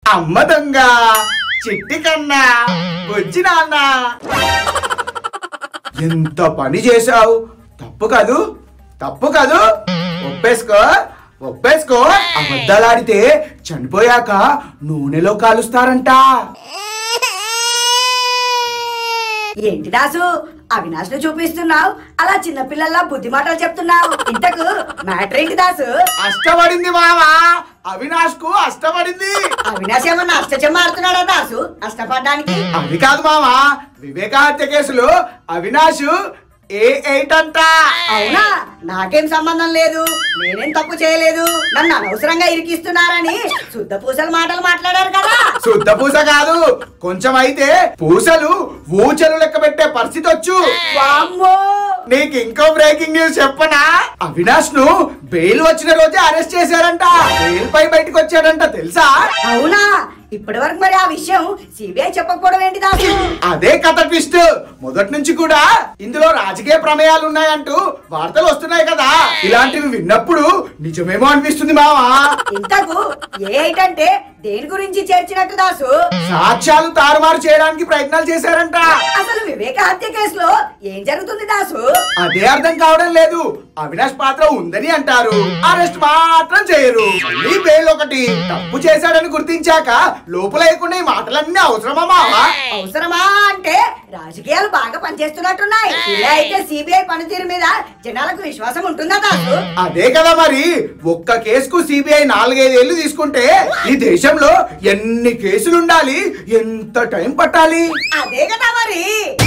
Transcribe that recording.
అమ్మ దొంగ చిట్టి కన్నా వచ్చి నాన్న ఎంత పని చేశావు తప్పు కాదు తప్పు కాదు ఒప్పేసుకో ఒప్పేసుకో అబద్ధాలాడితే చనిపోయాక నూనెలో కాలుస్తారంట ఏంటి దాసు అవినాష్ ను చూపిస్తున్నావు అలా చిన్నపిల్లల్లా బుద్ధి మాటలు చెప్తున్నావు ఇంతకు మ్యాటర్ ఏంటి దాసు అష్టపడింది మావా అవినాష్ కు అష్టపడింది అవినాష్ ఏమన్నా అష్టచెమ్మ ఆడుతున్నాడా దాసు అష్టపడ్డానికి అది కాదు మావా వివేక హత్య కేసులో అవినాష్ ఏ ఎయిట్ అంట అవునా నాకేం సంబంధం లేదు నేనేం తప్పు చేయలేదు నన్ను అనవసరంగా ఇరికిస్తున్నారని శుద్ధ పూసల మాటలు మాట్లాడారు కదా శుద్ధ పూస కాదు కొంచెం అయితే పూసలు ఊచలు లెక్క పెట్టే పరిస్థితి వచ్చు వామ్మో నీకు ఇంకో బ్రేకింగ్ న్యూస్ చెప్పనా అవినాష్ ను బెయిల్ వచ్చిన రోజే అరెస్ట్ చేశారంట బెయిల్ పై బయటకు వచ్చాడంట తెలుసా అవునా ఇప్పటి వరకు మరి ఆ విషయం సిబిఐ చెప్పకపోవడం ఏంటి దాసు అదే కథ ట్విస్ట్ మొదటి నుంచి కూడా ఇందులో రాజకీయ ప్రమేయాలు ఉన్నాయంటూ వార్తలు వస్తున్నాయి కదా ఇలాంటివి విన్నప్పుడు నిజమేమో అనిపిస్తుంది మావా ఇంతకు ఏ ఎయిట్ అంటే దేని గురించి చేర్చినట్టు దాసు సాక్ష్యాలు తారుమారు చేయడానికి ప్రయత్నాలు చేశారంట అసలు వివేక హత్య కేసులో ఏం జరుగుతుంది దాసు అదే అర్థం కావడం లేదు అవినాష్ పాత్ర ఉందని అంటారు అరెస్ట్ మాత్రం చేయరు మళ్ళీ బెయిల్ ఒకటి తప్పు చేశాడని గుర్తించాక లోపల లేకుండా ఈ మాటలన్నీ అవసరమా మావా అవసరమా అంటే రాజకీయాలు బాగా పనిచేస్తున్నట్టున్నాయి ఇలా అయితే సిబిఐ పనితీరు మీద జనాలకు విశ్వాసం ఉంటుందా దాసు అదే కదా మరి ఒక్క కేసుకు సిబిఐ నాలుగైదేళ్లు తీసుకుంటే ఈ దేశంలో ఎన్ని కేసులు ఉండాలి ఎంత టైం పట్టాలి అదే కదా మరి